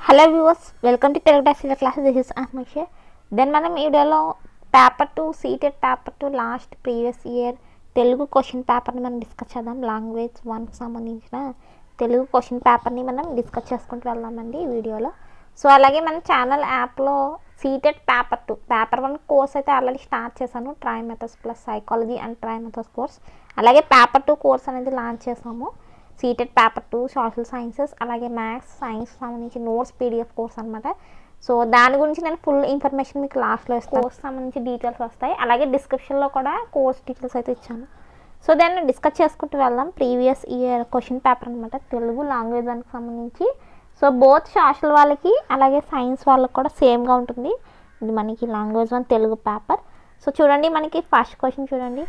hello viewers welcome to Telugu doctor class this is అహ్మషే then మనం ఈ వీడియోలో paper two CTET paper two last previous year Telugu question పేపర్ని మనం డిస్కస్ చేద్దాం లాంగ్వేజ్ వన్కి సంబంధించిన తెలుగు క్వశ్చన్ పేపర్ని మనం డిస్కస్ చేసుకుంటూ వెళ్దామండి ఈ వీడియోలో సో అలాగే మన ఛానల్ యాప్లో CTET paper two paper one course అయితే ఆల్రెడీ స్టార్ట్ చేశాను tri methods plus psychology and tri methods course అలాగే పేపర్ టూ కోర్స్ అనేది లాంచ్ చేసాము CTET paper two social sciences అలాగే మ్యాథ్స్ సైన్స్ సంబంధించి నోట్స్ పీడిఎఫ్ కోర్స్ అనమాట so దాని గురించి నేను ఫుల్ ఇన్ఫర్మేషన్ మీకు లాస్ట్లో ఇస్తాను కోర్స్ సంబంధించి డీటెయిల్స్ వస్తాయి అలాగే డిస్క్రిప్షన్లో కూడా కోర్స్ డీటెయిల్స్ అయితే ఇచ్చాను సో దాన్ని డిస్కస్ చేసుకుంటూ వెళ్దాం ప్రీవియస్ ఇయర్ క్వశ్చన్ పేపర్ అనమాట తెలుగు లాంగ్వేజ్ దానికి సంబంధించి సో బోత్ సోషల్ వాళ్ళకి అలాగే సైన్స్ వాళ్ళకి కూడా సేమ్గా ఉంటుంది ఇది మనకి language one Telugu paper so చూడండి మనకి ఫస్ట్ క్వశ్చన్ చూడండి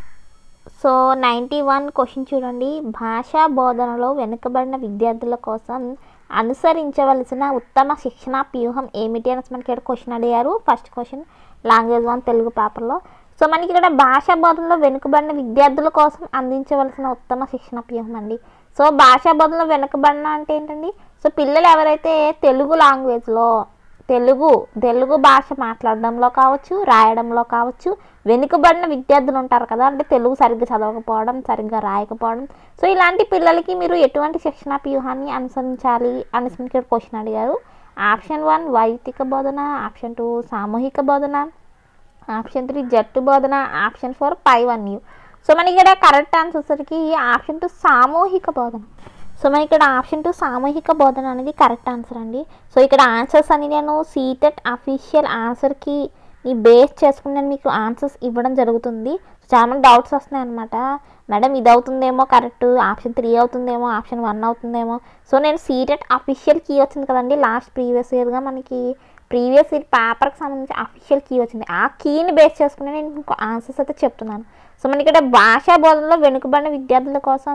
సో నైంటీ వన్ క్వశ్చన్ చూడండి భాషా బోధనలో వెనుకబడిన విద్యార్థుల కోసం అనుసరించవలసిన ఉత్తమ శిక్షణ వ్యూహం ఏమిటి అని మనకి ఇక్కడ క్వశ్చన్ అడిగారు first question language one Telugu పేపర్లో సో మనకి ఇక్కడ భాషా బోధనలో వెనుకబడిన విద్యార్థుల కోసం అందించవలసిన ఉత్తమ శిక్షణ వ్యూహం అండి సో భాషా బోధనలో వెనుకబడిన అంటే ఏంటండి సో పిల్లలు ఎవరైతే తెలుగు లాంగ్వేజ్లో తెలుగు తెలుగు భాష మాట్లాడడంలో కావచ్చు రాయడంలో కావచ్చు వెనుకబడిన విద్యార్థులు ఉంటారు కదా అంటే తెలుగు సరిగ్గా చదవకపోవడం సరిగ్గా రాయకపోవడం సో ఇలాంటి పిల్లలకి మీరు ఎటువంటి శిక్షణ వ్యూహాన్ని అనుసరించాలి అని ఇక్కడ క్వశ్చన్ అడిగారు ఆప్షన్ వన్ వైదిక బోధన ఆప్షన్ టూ సామూహిక బోధన ఆప్షన్ త్రీ జట్టు బోధన ఆప్షన్ ఫోర్ పై వన్ యూ సో మనకి ఇక్కడ కరెక్ట్ ఆన్సర్స్కి ఆప్షన్ టూ సామూహిక బోధన సో మనకి ఇక్కడ ఆప్షన్ టూ సామూహిక బోధన అనేది కరెక్ట్ ఆన్సర్ అండి సో ఇక్కడ ఆన్సర్స్ అని నేను సీటెట్ అఫీషియల్ ఆన్సర్కి ఈ బేస్ చేసుకుని నేను మీకు ఆన్సర్స్ ఇవ్వడం జరుగుతుంది చాలా మంది డౌట్స్ వస్తున్నాయి అనమాట మేడం ఇది అవుతుందేమో కరెక్ట్ ఆప్షన్ త్రీ అవుతుందేమో ఆప్షన్ వన్ అవుతుందేమో సో నేను సీటెట్ అఫీషియల్ కీ వచ్చింది కదండి లాస్ట్ ప్రీవియస్ ఇయర్గా మనకి ప్రీవియస్ ఇయర్ పేపర్కి సంబంధించి అఫీషియల్ కీ వచ్చింది ఆ కీని బేస్ చేసుకుని నేను మీకు ఆన్సర్స్ అయితే చెప్తున్నాను సో మనకి ఇక్కడ భాషా బోధనలో వెనుకబడిన విద్యార్థుల కోసం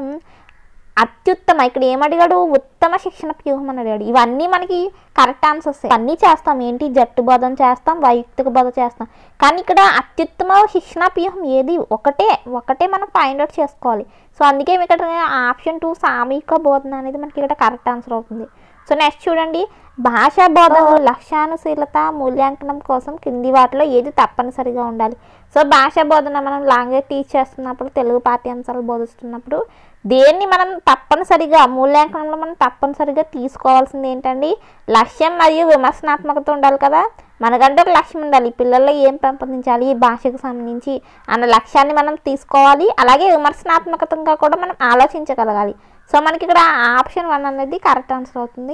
అత్యుత్తమ ఇక్కడ ఏమడిగాడు ఉత్తమ శిక్షణ వ్యూహం అని అడిగాడు ఇవన్నీ మనకి కరెక్ట్ ఆన్సర్స్ అన్నీ చేస్తాం ఏంటి జట్టు బోధన చేస్తాం వైయక్తిక బోధన చేస్తాం కానీ ఇక్కడ అత్యుత్తమ శిక్షణ వ్యూహం ఏది ఒకటే ఒకటే మనం ఫైండ్ అవుట్ చేసుకోవాలి సో అందుకే ఇక్కడ ఆప్షన్ టూ సామూహిక బోధన అనేది మనకి ఇక్కడ కరెక్ట్ ఆన్సర్ అవుతుంది సో నెక్స్ట్ చూడండి భాషా బోధన లక్ష్యానుశీలత మూల్యాంకనం కోసం కింది వాటిలో ఏది తప్పనిసరిగా ఉండాలి సో భాషా బోధన మనం లాంగ్వేజ్ టీచ్ చేస్తున్నప్పుడు తెలుగు పాఠ్యాంశాలు బోధిస్తున్నప్పుడు దేన్ని మనం తప్పనిసరిగా మూల్యాంకనంలో మనం తప్పనిసరిగా తీసుకోవాల్సింది ఏంటండి లక్ష్యం మరియు విమర్శనాత్మకత ఉండాలి కదా మనకంటే ఒక లక్ష్యం ఉండాలి పిల్లల్లో ఏం పెంపొందించాలి ఈ భాషకు సంబంధించి అన్న లక్ష్యాన్ని మనం తీసుకోవాలి అలాగే విమర్శనాత్మకంగా కూడా మనం ఆలోచించగలగాలి సో మనకి ఇక్కడ ఆప్షన్ వన్ అనేది కరెక్ట్ ఆన్సర్ అవుతుంది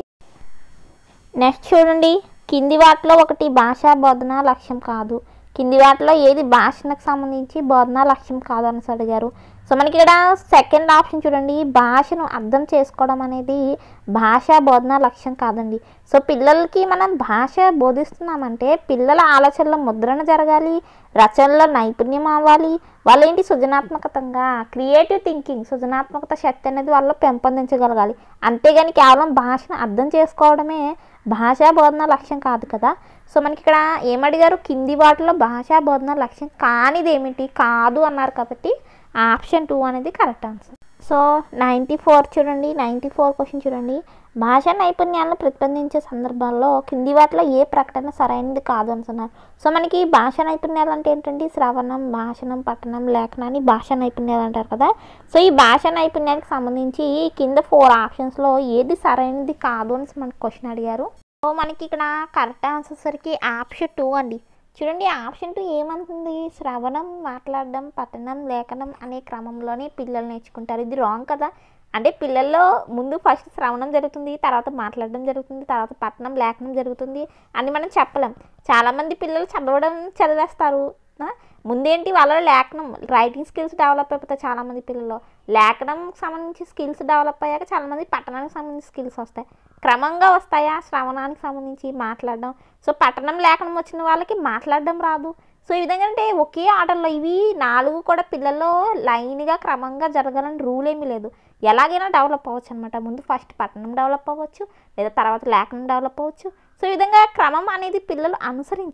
నెక్స్ట్ చూడండి కింది వాటిలో ఒకటి భాషా బోధన లక్ష్యం కాదు కింది వాటిలో ఏది భాషకు సంబంధించి బోధన లక్ష్యం కాదు అనేసి అడిగారు సో మనకి ఇక్కడ సెకండ్ ఆప్షన్ చూడండి భాషను అర్థం చేసుకోవడం అనేది భాషా బోధన లక్ష్యం కాదండి సో పిల్లలకి మనం భాష బోధిస్తున్నామంటే పిల్లల ఆలోచనలో ముద్రణ జరగాలి రచనలో నైపుణ్యం అవ్వాలి వాళ్ళు ఏంటి సృజనాత్మకతంగా క్రియేటివ్ థింకింగ్ సృజనాత్మకత శక్తి అనేది వాళ్ళు పెంపొందించగలగాలి అంతేగాని కేవలం భాషను అర్థం చేసుకోవడమే భాషా బోధన లక్ష్యం కాదు కదా సో మనకి ఇక్కడ ఏమడిగారు కింది వాటిలో భాషా బోధన లక్ష్యం కానిది ఏమిటి కాదు అన్నారు కాబట్టి ఆప్షన్ టూ అనేది correct answer so ninety four చూడండి నైంటీ ఫోర్ క్వశ్చన్ చూడండి భాషా నైపుణ్యాలను ప్రతిబంధించే సందర్భాల్లో కింది వాటిలో ఏ ప్రకటన సరైనది కాదు అంటున్నారు సో మనకి భాషా నైపుణ్యాలు అంటే ఏంటంటే శ్రవణం భాషణం పఠనం లేఖనాన్ని భాషా నైపుణ్యాలు అంటారు కదా సో ఈ భాషా నైపుణ్యానికి సంబంధించి కింద ఫోర్ ఆప్షన్స్లో ఏది సరైనది కాదు అని మనకి క్వశ్చన్ అడిగారు సో మనకి ఇక్కడ కరెక్ట్ ఆన్సర్ సరికి ఆప్షన్ టూ అండి చూడండి ఆప్షన్ టూ ఏమంటుంది శ్రవణం మాట్లాడడం పఠనం లేఖనం అనే క్రమంలోనే పిల్లలు నేర్చుకుంటారు ఇది రాంగ్ కదా అంటే పిల్లల్లో ముందు ఫస్ట్ శ్రవణం జరుగుతుంది తర్వాత మాట్లాడడం జరుగుతుంది తర్వాత పఠనం లేఖనం జరుగుతుంది అని మనం చెప్పలేం చాలామంది పిల్లలు చదవడం చదివేస్తారు ముందేంటి వాళ్ళ లేఖనం రైటింగ్ స్కిల్స్ డెవలప్ అయిపోతాయి చాలామంది పిల్లల్లో లేఖనం సంబంధించి స్కిల్స్ డెవలప్ అయ్యాక చాలామంది పట్టణానికి సంబంధించి స్కిల్స్ వస్తాయి క్రమంగా వస్తాయా శ్రవణానికి సంబంధించి మాట్లాడడం సో పట్టణం లేఖనం వచ్చిన వాళ్ళకి మాట్లాడడం రాదు సో ఈ విధంగా అంటే ఒకే ఆర్డర్లో ఇవి నాలుగు కూడా పిల్లల్లో లైన్గా క్రమంగా జరగాలని రూల్ ఏమీ లేదు ఎలాగైనా డెవలప్ అవ్వచ్చు అనమాట ముందు ఫస్ట్ పట్టణం డెవలప్ అవ్వచ్చు లేదా తర్వాత లేఖనం డెవలప్ అవ్వచ్చు సో ఈ విధంగా క్రమం అనేది పిల్లలు అనుసరించరు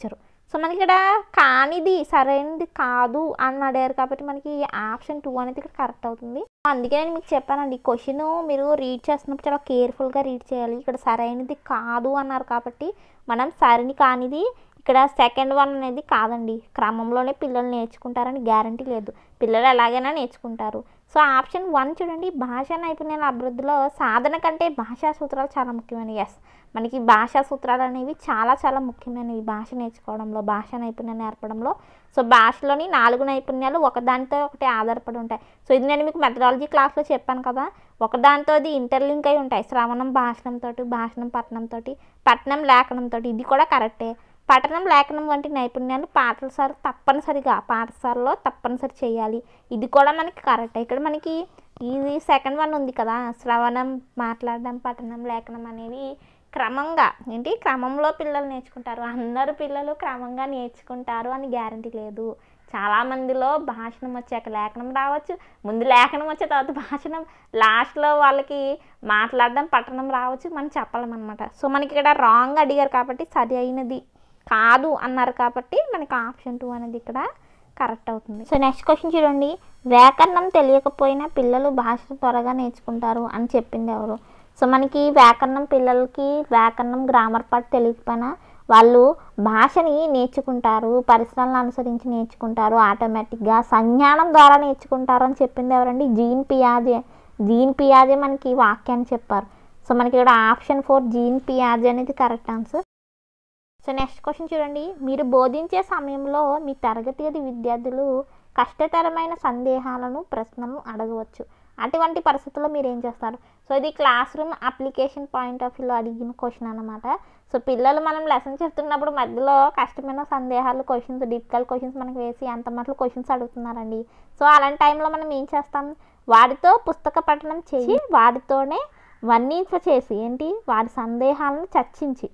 సో మనకి ఇక్కడ కానిది సరైనది కాదు అని అడిగారు కాబట్టి మనకి ఆప్షన్ టూ అనేది ఇక్కడ కరెక్ట్ అవుతుంది అందుకే నేను మీకు చెప్పానండి ఈ క్వశ్చన్ మీరు రీడ్ చేస్తున్నప్పుడు చాలా కేర్ఫుల్గా రీడ్ చేయాలి ఇక్కడ సరైనది కాదు అన్నారు కాబట్టి మనం సరిని కానిది ఇక్కడ సెకండ్ వన్ అనేది కాదండి క్రమంలోనే పిల్లలు నేర్చుకుంటారని గ్యారంటీ లేదు పిల్లలు ఎలాగైనా నేర్చుకుంటారు సో ఆప్షన్ వన్ చూడండి భాషా నైపుణ్యాల అభివృద్ధిలో సాధన కంటే భాషా సూత్రాలు చాలా ముఖ్యమైనవి ఎస్ మనకి భాషా సూత్రాలు అనేవి చాలా చాలా ముఖ్యమైనవి భాష నేర్చుకోవడంలో భాషా నైపుణ్యం నేర్పడంలో సో భాషలోని నాలుగు నైపుణ్యాలు ఒకదానితో ఒకటి ఆధారపడి ఉంటాయి సో ఇది నేను మీకు మెథడాలజీ క్లాస్లో చెప్పాను కదా ఒకదానితో అది ఇంటర్లింక్ అయి ఉంటాయి శ్రవణం భాషణంతో భాషణం పట్టణంతో పట్టణం లేఖనంతో ఇది కూడా కరెక్టే పఠనం లేఖనం వంటి నైపుణ్యాలు పాఠశాల తప్పనిసరిగా పాఠశాలలో తప్పనిసరి చేయాలి ఇది కూడా మనకి కరెక్ట్ ఇక్కడ మనకి ఇది సెకండ్ వన్ ఉంది కదా శ్రవణం మాట్లాడడం పఠనం లేఖనం అనేవి క్రమంగా ఏంటి క్రమంలో పిల్లలు నేర్చుకుంటారు అందరు పిల్లలు క్రమంగా నేర్చుకుంటారు అని గ్యారంటీ లేదు చాలామందిలో భాషణం వచ్చాక లేఖనం రావచ్చు ముందు లేఖనం వచ్చే తర్వాత భాషణం లాస్ట్లో వాళ్ళకి మాట్లాడడం పట్టణం రావచ్చు మనం చెప్పలేమన్నమాట సో మనకి ఇక్కడ రాంగ్ అడిగారు కాబట్టి సరి అయినది కాదు అన్నారు కాబట్టి మనకి ఆప్షన్ టూ అనేది ఇక్కడ కరెక్ట్ అవుతుంది సో నెక్స్ట్ క్వశ్చన్ చూడండి వ్యాకరణం తెలియకపోయినా పిల్లలు భాష త్వరగా నేర్చుకుంటారు అని చెప్పింది ఎవరు సో మనకి వ్యాకరణం పిల్లలకి వ్యాకరణం గ్రామర్ పార్ట్ తెలియకపోయినా వాళ్ళు భాషని నేర్చుకుంటారు పరిసరాలను అనుసరించి నేర్చుకుంటారు ఆటోమేటిక్గా సంజ్ఞానం ద్వారా నేర్చుకుంటారు అని చెప్పింది ఎవరండి జీన్ పియాజే జీన్ పియాజే మనకి వాక్యాన్ని చెప్పారు సో మనకి ఇక్కడ ఆప్షన్ ఫోర్ జీన్ పియాజే అనేది correct answer so next question చూడండి మీరు బోధించే సమయంలో మీ తరగతి గది విద్యార్థులు కష్టతరమైన సందేహాలను ప్రశ్నలను అడగవచ్చు అటువంటి పరిస్థితుల్లో మీరు ఏం చేస్తారు సో ఇది classroom application point of వ్యూలో అడిగిన క్వశ్చన్ అనమాట సో పిల్లలు మనం లెసన్ చెప్తున్నప్పుడు మధ్యలో కష్టమైన సందేహాలు క్వశ్చన్స్ డిఫికల్ట్ క్వశ్చన్స్ మనకి వేసి అంత మట్లు క్వశ్చన్స్ అడుగుతున్నారండి సో అలాంటి టైంలో మనం ఏం చేస్తాం వాడితో పుస్తక పఠనం చేసి వాడితోనే వర్ణింప చేసి ఏంటి వాడి సందేహాలను చర్చించి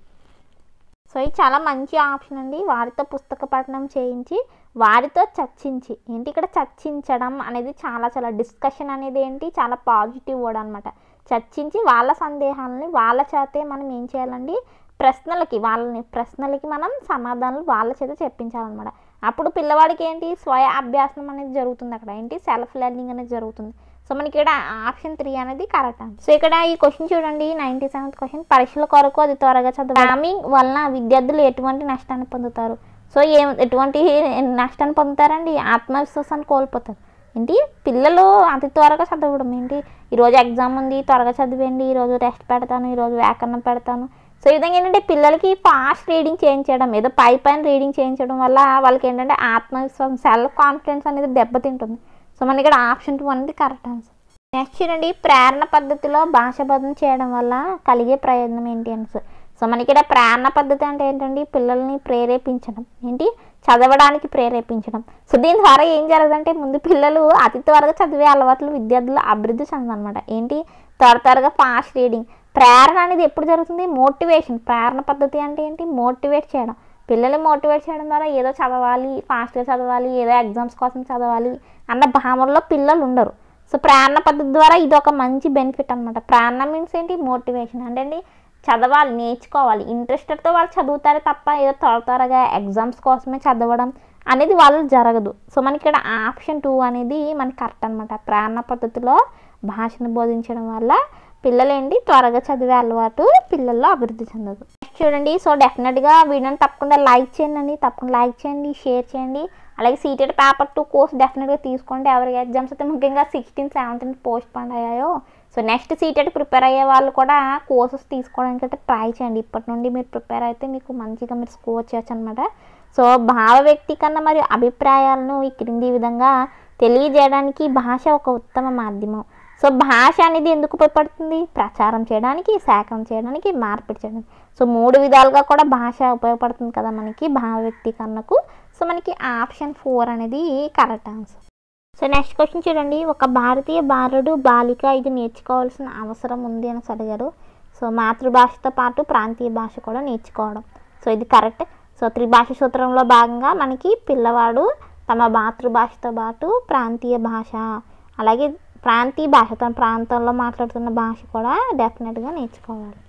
సో ఇది చాలా మంచి ఆప్షన్ అండి వారితో పుస్తక పఠనం చేయించి వారితో చర్చించి ఏంటి ఇక్కడ చర్చించడం అనేది చాలా చాలా డిస్కషన్ అనేది ఏంటి చాలా పాజిటివ్ వర్డ్ అనమాట చర్చించి వాళ్ళ సందేహాలని వాళ్ళ చేతే మనం ఏం చేయాలండి ప్రశ్నలకి వాళ్ళని ప్రశ్నలకి మనం సమాధానాలు వాళ్ళ చేత చెప్పించాలన్నమాట అప్పుడు పిల్లవాడికి ఏంటి స్వయ అభ్యాసం అనేది జరుగుతుంది అక్కడ ఏంటి సెల్ఫ్ లెర్నింగ్ అనేది జరుగుతుంది సో మనకి ఇక్కడ ఆప్షన్ త్రీ అనేది కరెక్ట్ సో ఇక్కడ ఈ క్వశ్చన్ చూడండి నైంటీ సెవెంత్ క్వశ్చన్ పరీక్షల కొరకు అది త్వరగా చదువు ర్యామింగ్ వలన విద్యార్థులు ఎటువంటి నష్టాన్ని పొందుతారు సో ఏం ఎటువంటి నష్టాన్ని పొందుతారండి ఆత్మవిశ్వాసాన్ని కోల్పోతారు ఏంటి పిల్లలు అతి త్వరగా చదవడం ఏంటి ఈరోజు ఎగ్జామ్ ఉంది త్వరగా చదివేయండి ఈరోజు టెస్ట్ పెడతాను ఈరోజు వ్యాకరణం పెడతాను సో ఈ విధంగా ఏంటంటే పిల్లలకి ఫాస్ట్ రీడింగ్ చేయించడం ఏదో పై పైన రీడింగ్ చేయించడం వల్ల వాళ్ళకి ఏంటంటే ఆత్మవిశ్వాసం సెల్ఫ్ కాన్ఫిడెన్స్ అనేది దెబ్బతింటుంది సో మనకి ఇక్కడ ఆప్షన్ టూ అనేది కరెక్ట్ ఆన్సర్ నెక్స్ట్ చూడండి ప్రేరణ పద్ధతిలో భాష బోధన చేయడం వల్ల కలిగే ప్రయోజనం ఏంటి అని సో మనకి ఇక్కడ ప్రేరణ పద్ధతి అంటే ఏంటండి పిల్లల్ని ప్రేరేపించడం ఏంటి చదవడానికి ప్రేరేపించడం సో దీని ద్వారా ఏం జరగదంటే ముందు పిల్లలు అతి త్వరగా చదివే అలవాట్లు విద్యార్థులు అభివృద్ధి చెందనమాట ఏంటి త్వర త్వరగా ఫాస్ట్ రీడింగ్ ప్రేరణ అనేది ఎప్పుడు జరుగుతుంది మోటివేషన్ ప్రేరణ పద్ధతి అంటే ఏంటి మోటివేట్ చేయడం పిల్లల్ని మోటివేట్ చేయడం ద్వారా ఏదో చదవాలి ఫాస్ట్గా చదవాలి ఏదో ఎగ్జామ్స్ కోసం చదవాలి అన్న భావనలో పిల్లలు ఉండరు సో ప్రేరణ పద్ధతి ద్వారా ఇది ఒక మంచి బెనిఫిట్ అనమాట ప్రేరణ మీన్స్ ఏంటి మోటివేషన్ అంటే అండి చదవాలి నేర్చుకోవాలి ఇంట్రెస్టెడ్తో వాళ్ళు చదువుతారే తప్ప ఏదో త్వర త్వరగా ఎగ్జామ్స్ కోసమే చదవడం అనేది వాళ్ళు జరగదు సో మనకి ఇక్కడ ఆప్షన్ టూ అనేది మనకి కరెక్ట్ అనమాట ప్రేరణ పద్ధతిలో భాషను బోధించడం వల్ల పిల్లలు ఏంటి త్వరగా చదివే అలవాటు పిల్లల్లో అభివృద్ధి చెందదు నెక్స్ట్ చూడండి సో డెఫినెట్గా వీడియోని తప్పకుండా లైక్ చేయండి అండి తప్పకుండా లైక్ చేయండి షేర్ చేయండి అలాగే సీటెడ్ పేపర్ టూ కోర్స్ డెఫినెట్గా తీసుకోండి ఎవరికి ఎగ్జామ్స్ అయితే ముఖ్యంగా సిక్స్టీన్ సెవెంటీన్ పోస్ట్ పండ్ అయ్యాయో సో నెక్స్ట్ సీటెడ్ ప్రిపేర్ అయ్యే వాళ్ళు కూడా కోర్సెస్ తీసుకోవడానికి అయితే ట్రై చేయండి ఇప్పటి నుండి మీరు ప్రిపేర్ అయితే మీకు మంచిగా మీరు స్కోర్ చేయొచ్చు అనమాట సో భావ వ్యక్తీకరణ మరియు అభిప్రాయాలను ఈ క్రింది విధంగా తెలియజేయడానికి భాష ఒక ఉత్తమ మాధ్యమం సో భాష అనేది ఎందుకు ఉపయోగపడుతుంది ప్రచారం చేయడానికి సేకరణ చేయడానికి మార్పిడి చేయడానికి సో మూడు విధాలుగా కూడా భాష ఉపయోగపడుతుంది కదా మనకి భావ వ్యక్తీకరణకు సో మనకి ఆప్షన్ ఫోర్ అనేది correct answer so next question చూడండి ఒక భారతీయ బాలుడు బాలిక ఇది నేర్చుకోవాల్సిన అవసరం ఉంది అని అడిగారు సో మాతృభాషతో పాటు ప్రాంతీయ భాష కూడా నేర్చుకోవడం సో ఇది కరెక్ట్ సో త్రిభాష సూత్రంలో భాగంగా మనకి పిల్లవాడు తమ మాతృభాషతో పాటు ప్రాంతీయ భాష అలాగే ప్రాంతీయ భాష తన ప్రాంతంలో మాట్లాడుతున్న భాష కూడా డెఫినెట్గా నేర్చుకోవాలి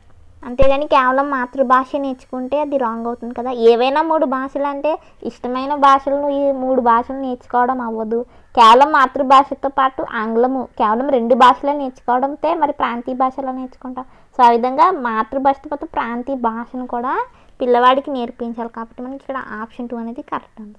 అంతేగాని కేవలం మాతృభాష నేర్చుకుంటే అది రాంగ్ అవుతుంది కదా ఏవైనా మూడు భాషలు అంటే ఇష్టమైన భాషలను ఈ మూడు భాషలు నేర్చుకోవడం అవ్వదు కేవలం మాతృభాషతో పాటు ఆంగ్లము కేవలం రెండు భాషలే నేర్చుకోవడంతో మరి ప్రాంతీయ భాషలో నేర్చుకుంటాం సో ఆ విధంగా మాతృభాషతో పాటు ప్రాంతీయ భాషను కూడా పిల్లవాడికి నేర్పించాలి కాబట్టి మనకి ఇక్కడ ఆప్షన్ టూ అనేది కరెక్ట్ ఉంది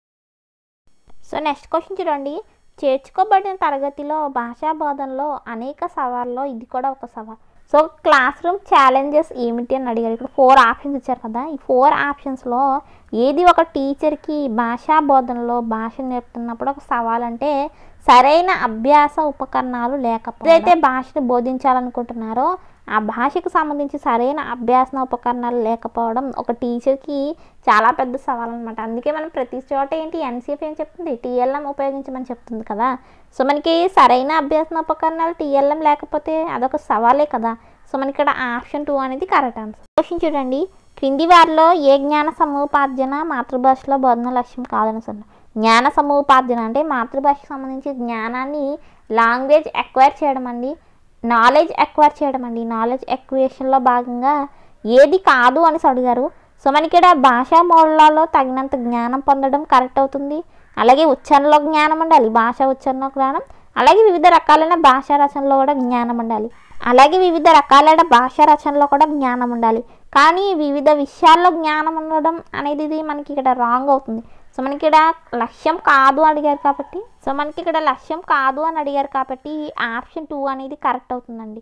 సో నెక్స్ట్ క్వశ్చన్ చూడండి చేర్చుకోబడిన తరగతిలో భాషా బోధనలో అనేక సవాళ్ళలో ఇది కూడా ఒక సవాల్ సో క్లాస్ రూమ్ ఛాలెంజెస్ ఏమిటి అని అడిగారు ఇక్కడ ఫోర్ ఆప్షన్స్ ఇచ్చారు కదా ఈ ఫోర్ ఆప్షన్స్లో ఏది ఒక టీచర్కి భాషా బోధనలో భాష నేర్పుతున్నప్పుడు ఒక సవాల్ అంటే సరైన అభ్యాస ఉపకరణాలు లేకపోతే అయితే భాషను బోధించాలనుకుంటున్నారో ఆ భాషకు సంబంధించి సరైన అభ్యాసన ఉపకరణాలు లేకపోవడం ఒక టీచర్కి చాలా పెద్ద సవాల్ అనమాట అందుకే మనం ప్రతి చోట ఏంటి ఎన్సీఎఫ్ ఏం చెప్తుంది టీఎల్ఎం ఉపయోగించమని చెప్తుంది కదా సో మనకి సరైన అభ్యాసన ఉపకరణాలు టీఎల్ఎం లేకపోతే అదొక సవాలే కదా సో మనకి ఇక్కడ ఆప్షన్ టూ అనేది కరెక్ట్ ఆన్సర్ క్వశ్చన్ చూడండి క్రింది వారిలో ఏ జ్ఞాన సముపార్జన మాతృభాషలో బోధన లక్ష్యం కాదని సార్ జ్ఞాన సముపార్జన అంటే మాతృభాషకు సంబంధించి జ్ఞానాన్ని లాంగ్వేజ్ ఎక్వైర్ చేయడం అండి నాలెడ్జ్ ఎక్వైర్ చేయడం అండి నాలెడ్జ్ ఎక్వేషన్లో భాగంగా ఏది కాదు అని అడిగారు సో మనకి ఇక్కడ భాషా మూలాల్లో తగినంత జ్ఞానం పొందడం కరెక్ట్ అవుతుంది అలాగే ఉచ్చారణలో జ్ఞానం ఉండాలి భాష ఉచ్చారణలో జ్ఞానం అలాగే వివిధ రకాలైన భాషా రచనలో కూడా జ్ఞానం ఉండాలి అలాగే వివిధ రకాలైన భాషా రచనలో కూడా జ్ఞానం ఉండాలి కానీ వివిధ విషయాల్లో జ్ఞానం ఉండడం అనేది ఇది మనకి ఇక్కడ రాంగ్ అవుతుంది సో మనకి ఇక్కడ లక్ష్యం కాదు అని అడిగారు కాబట్టి సో మనకి ఇక్కడ లక్ష్యం కాదు అని అడిగారు కాబట్టి ఆప్షన్ టూ అనేది కరెక్ట్ అవుతుందండి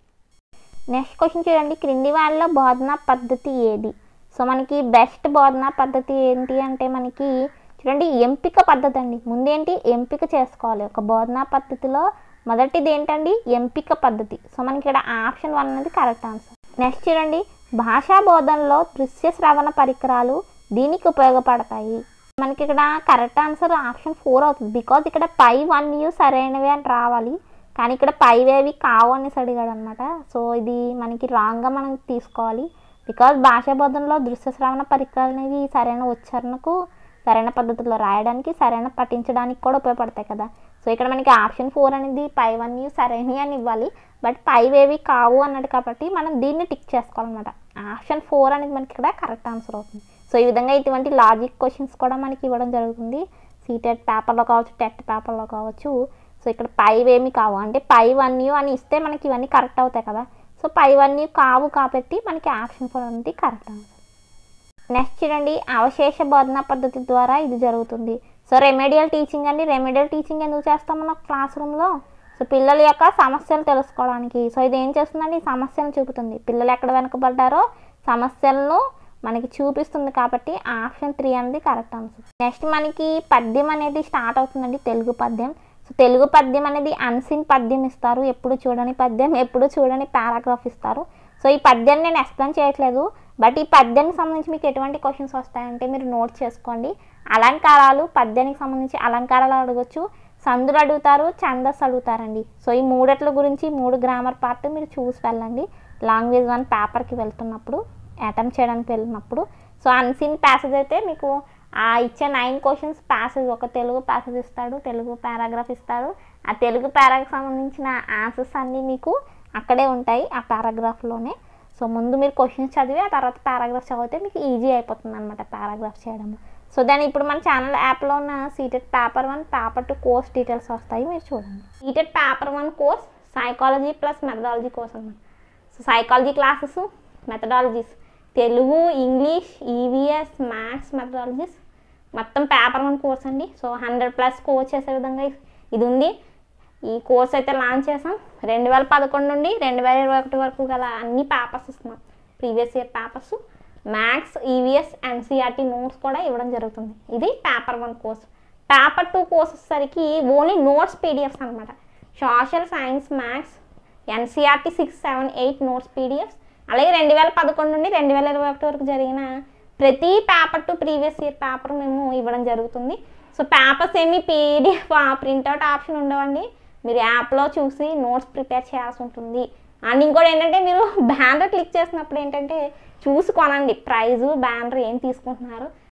నెక్స్ట్ క్వశ్చన్ చూడండి క్రింది వాళ్ళలో బోధనా పద్ధతి ఏది సో మనకి బెస్ట్ బోధనా పద్ధతి ఏంటి అంటే మనకి చూడండి ఎంపిక పద్ధతి అండి ముందేంటి ఎంపిక చేసుకోవాలి ఒక బోధనా పద్ధతిలో మొదటిది ఏంటండి ఎంపిక పద్ధతి సో మనకి ఇక్కడ ఆప్షన్ వన్ అనేది కరెక్ట్ ఆన్సర్ నెక్స్ట్ చూడండి భాషా బోధనలో దృశ్య శ్రవణ పరికరాలు దీనికి ఉపయోగపడతాయి మనకి ఇక్కడ కరెక్ట్ ఆన్సర్ ఆప్షన్ ఫోర్ అవుతుంది బికాజ్ ఇక్కడ పై వన్ యూ సరైనవి అని రావాలి కానీ ఇక్కడ పైవేవి కావు అనేసి అడిగాడు అనమాట సో ఇది మనకి రాంగ్గా మనం తీసుకోవాలి బికాజ్ భాషా బోధనలో దృశ్య శ్రవణ పరికరాలు అనేవి సరైన ఉచ్చారణకు సరైన పద్ధతిలో రాయడానికి సరైన పఠించడానికి కూడా ఉపయోగపడతాయి కదా సో ఇక్కడ మనకి ఆప్షన్ ఫోర్ అనేది పై వన్ యూ సరైనవి అని ఇవ్వాలి బట్ పైవేవి కావు అన్నాడు కాబట్టి మనం దీన్ని టిక్ చేసుకోవాలన్నమాట ఆప్షన్ ఫోర్ అనేది మనకి ఇక్కడ కరెక్ట్ ఆన్సర్ అవుతుంది సో ఈ విధంగా ఇటువంటి లాజిక్ క్వశ్చన్స్ కూడా మనకి ఇవ్వడం జరుగుతుంది సీటెడ్ పేపర్లో కావచ్చు టెట్ పేపర్లో కావచ్చు సో ఇక్కడ పైవేమి కావు అంటే పై వన్ యూ అని ఇస్తే మనకి ఇవన్నీ కరెక్ట్ అవుతాయి కదా సో పై వన్ యూ కావు కాబట్టి మనకి ఆప్షన్ ఫోర్ అనేది కరెక్ట్ ఆన్సర్ నెక్స్ట్ చూడండి అవశేష బోధన పద్ధతి ద్వారా ఇది జరుగుతుంది సో రెమెడియల్ టీచింగ్ అండి రెమెడియల్ టీచింగ్ ఎందుకు చేస్తాం మనం క్లాస్ రూమ్లో సో పిల్లల యొక్క సమస్యలు తెలుసుకోవడానికి సో ఇది ఏం చేస్తుందండి ఈ సమస్యలను చూపుతుంది పిల్లలు ఎక్కడ వెనకబడ్డారో సమస్యలను మనకి చూపిస్తుంది కాబట్టి ఆప్షన్ త్రీ అనేది కరెక్ట్ ఆన్సర్ నెక్స్ట్ మనకి పద్యం అనేది స్టార్ట్ అవుతుందండి తెలుగు పద్యం సో తెలుగు పద్యం అనేది అన్సిన్ పద్యం ఇస్తారు ఎప్పుడు చూడని పద్యం ఎప్పుడు చూడని పారాగ్రాఫ్ ఇస్తారు సో ఈ పద్యాన్ని నేను ఎక్స్ప్లెయిన్ చేయట్లేదు బట్ ఈ పద్యానికి సంబంధించి మీకు ఎటువంటి క్వశ్చన్స్ వస్తాయంటే మీరు నోట్ చేసుకోండి అలంకారాలు పద్యానికి సంబంధించి అలంకారాలు అడగొచ్చు సందులు అడుగుతారు ఛందస్ అడుగుతారండి సో ఈ మూడట్ల గురించి మూడు గ్రామర్ పార్ట్ మీరు చూసి వెళ్ళండి లాంగ్వేజ్ వన్ పేపర్కి వెళ్తున్నప్పుడు అటెంప్ట్ చేయడానికి వెళ్ళినప్పుడు సో అన్సీన్ ప్యాసేజ్ అయితే మీకు ఆ ఇచ్చే నైన్ క్వశ్చన్స్ ప్యాసేజ్ ఒక తెలుగు ప్యాసేజ్ ఇస్తాడు తెలుగు పారాగ్రాఫ్ ఇస్తాడు ఆ తెలుగు పారాగ్రాఫ్ సంబంధించిన ఆన్సర్స్ అన్నీ మీకు అక్కడే ఉంటాయి ఆ పారాగ్రాఫ్లోనే సో ముందు మీరు క్వశ్చన్స్ చదివి ఆ తర్వాత పారాగ్రాఫ్ చదివితే మీకు ఈజీ అయిపోతుంది అనమాట పారాగ్రాఫ్ చేయడం సో దాని ఇప్పుడు మన ఛానల్ యాప్లో ఉన్న CTET paper one paper two course details వస్తాయి మీరు చూడండి CTET paper one course psychology plus methodology course అనమాట so psychology classes methodologies Telugu English EVS maths methodologies మొత్తం పేపర్ వన్ కోర్స్ అండి సో హండ్రెడ్ ప్లస్ కోర్స్ చేసే విధంగా ఇది ఉంది ఈ కోర్స్ అయితే లాంచ్ చేసాం రెండు వేల పదకొండు నుండి రెండు వేల ఇరవై ఒకటి వరకు గల అన్ని పేపర్స్ ఇస్తున్నాం previous year papers maths EVS NCERT notes కూడా ఇవ్వడం జరుగుతుంది ఇది paper one course paper two course వచ్చేసరికి ఓన్లీ నోట్స్ పీడిఎఫ్స్ అనమాట social science maths NCERT six seven eight notes PDFs అలాగే రెండు వేల పదకొండు నుండి రెండు వేల ఇరవై ఒకటి వరకు జరిగిన ప్రతి paper to previous year paper మేము ఇవ్వడం జరుగుతుంది సో పేపర్స్ ఏమి పీడిఎఫ్ ప్రింట్అవుట్ ఆప్షన్ ఉండవండి మీరు యాప్లో చూసి నోట్స్ ప్రిపేర్ చేయాల్సి ఉంటుంది అండ్ ఇంకోటి ఏంటంటే మీరు బ్యానర్ క్లిక్ చేసినప్పుడు ఏంటంటే చూసి కొనండి ప్రైజు బ్యానర్ ఏం తీసుకుంటున్నారు